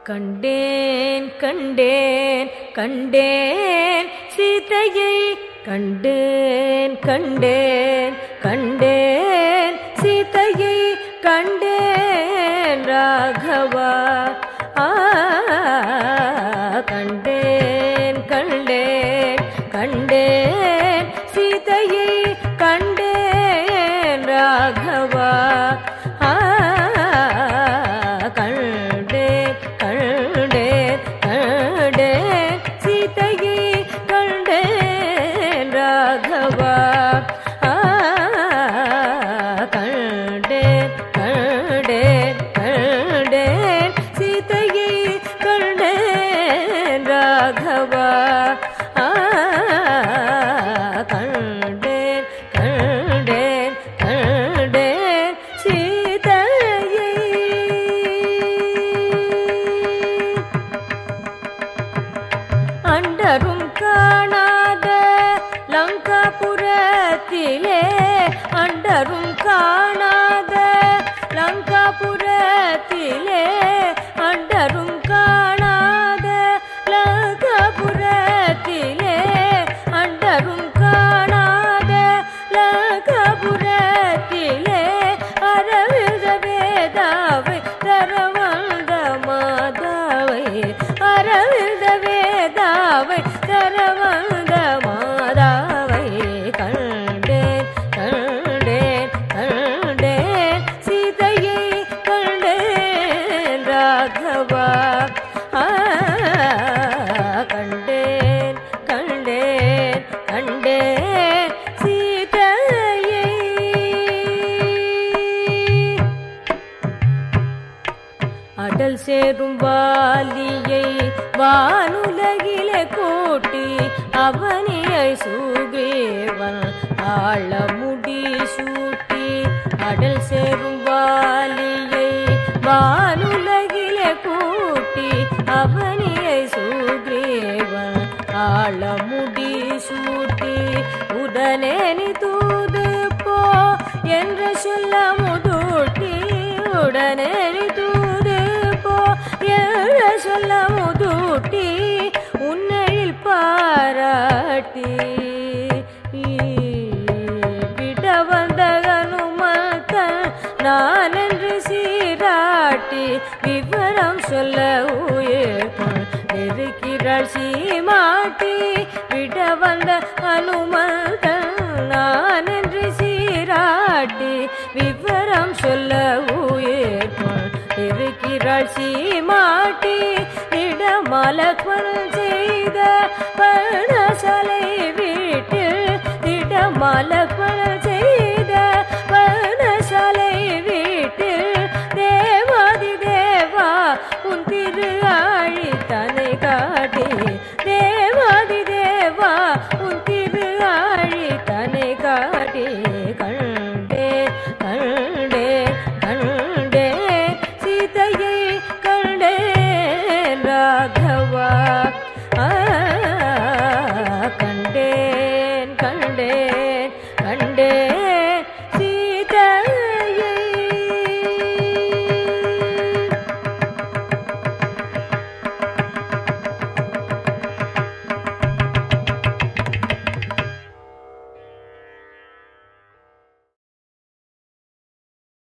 கண்டேன் கண்டேன் கண்டேன் சீதையை கண்டேன் கண்டேன் கண்டேன் சீதையை கண்டேன் ராகவா ஆ கண்டேன் கண்டேன் கண்டேன் சீதையை கண்டேன் ராகவா ஆ கண்டேன் கண்டேன் கண்டேன் சீதையை கண்டேன் ராகவா ஆ கண்டேன் கண்டேன் கண்டேன் சீதையை கண்டேன் ராகவா ஆ கண்டேன் கண்டேன் கண்டேன் சீதையை அண்டரும் காணாத லங்காபுரத்திலே அண்டரும் காணாத லங்காபுரத்திலே அண்டரும் காணாத லங்காபுரத்திலே அண்டரும் காணாத லங்காபுரத்திலே அரவித வேதாவை தரவந்த மாதாவை அரவிந்த வேதாவை தரவந்த மாதாவை கண்டேன் கண்டேன் கண்டேன் சீதையை கண்டேன் ராகவா ஆ, கண்டேன் கண்டேன் கண்டேன் சீதையை அடல் சேரும் வாலியை வானுலகிலே கூட்டி அவனியை சுக்ரீவன் ஆள முடி சூட்டி அடல் சேரும் வாலியை வானுலகிலே கூட்டி அவனியை சுக்ரீவன் ஆள முடி சூட்டி உடனே நீ தூது போ என்று சொல்ல முதுட்டி உடனே நீ தூது போ என்று சொல்ல முதுட்டி உன்னையில் பாராட்டி விட வந்த அனுமத்தன் நான் என்று சீராட்டி விவரம் சொல்ல உயிர் இருக்கிறாள் சீமாட்டி விட வந்த அனுமந்தன் நான் என்று சீராட்டி விவரம் சொல்ல உயிர் இருக்கிறாள் சீமாட்டி இடமலக்வன் செய்த பர்ணசலை